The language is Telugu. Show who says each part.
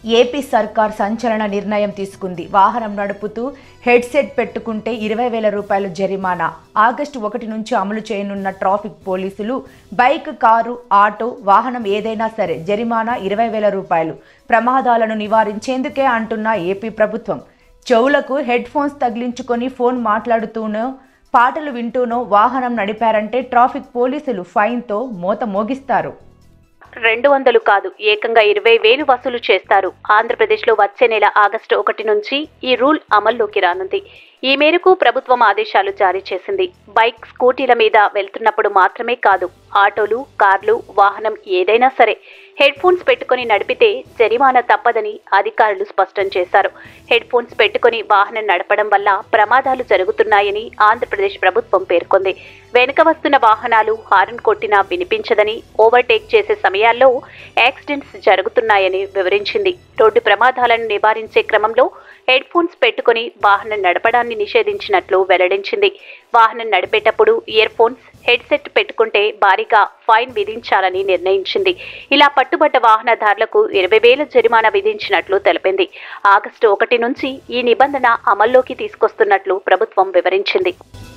Speaker 1: ఏపీ సర్కార్ సంచలన నిర్ణయం తీసుకుంది వాహనం నడుపుతూ హెడ్సెట్ పెట్టుకుంటే ఇరవై వేల రూపాయలు జరిమానా ఆగస్టు ఒకటి నుంచి అమలు చేయనున్న ట్రాఫిక్ పోలీసులు బైక్ కారు ఆటో వాహనం ఏదైనా సరే జరిమానా ఇరవై వేల రూపాయలు ప్రమాదాలను నివారించేందుకే అంటున్న ఏపీ ప్రభుత్వం చెవులకు హెడ్ ఫోన్స్ తగిలించుకొని ఫోన్ మాట్లాడుతూనో పాటలు వింటూనో వాహనం నడిపారంటే ట్రాఫిక్ పోలీసులు ఫైన్తో మోత మోగిస్తారు
Speaker 2: రెండు వందలు కాదు ఏకంగా ఇరవై వేలు వసూలు చేస్తారు ఆంధ్రప్రదేశ్లో వచ్చే నెల ఆగస్టు ఒకటి నుంచి ఈ రూల్ అమల్లోకి రానుంది ఈ మేరకు ప్రభుత్వం ఆదేశాలు జారీ చేసింది బైక్ స్కూటీల మీద వెళ్తున్నప్పుడు మాత్రమే కాదు ఆటోలు కార్లు వాహనం ఏదైనా సరే హెడ్ ఫోన్స్ పెట్టుకుని నడిపితే జరిమానా తప్పదని అధికారులు స్పష్టం చేశారు హెడ్ ఫోన్స్ పెట్టుకుని వాహనం నడపడం వల్ల ప్రమాదాలు జరుగుతున్నాయని ఆంధ్రప్రదేశ్ ప్రభుత్వం పేర్కొంది వెనుక వస్తున్న వాహనాలు హారన్ కొట్టినా వినిపించదని ఓవర్టేక్ చేసే సమయాల్లో యాక్సిడెంట్స్ జరుగుతున్నాయని వివరించింది రోడ్డు ప్రమాదాలను నివారించే క్రమంలో హెడ్ ఫోన్స్ పెట్టుకుని వాహనం నడపడాన్ని నిషేధించినట్లు వెల్లడించింది వాహనం నడిపేటప్పుడు ఇయర్ ఫోన్స్ హెడ్సెట్ పెట్టుకుంటే భారీగా ఫైన్ విధించాలని నిర్ణయించింది ఇలా పట్టుబడ్డ వాహనదారులకు ఇరవై వేల జరిమానా విధించినట్లు తెలిపింది ఆగస్టు ఒకటి నుంచి ఈ నిబంధన అమల్లోకి తీసుకొస్తున్నట్లు ప్రభుత్వం వివరించింది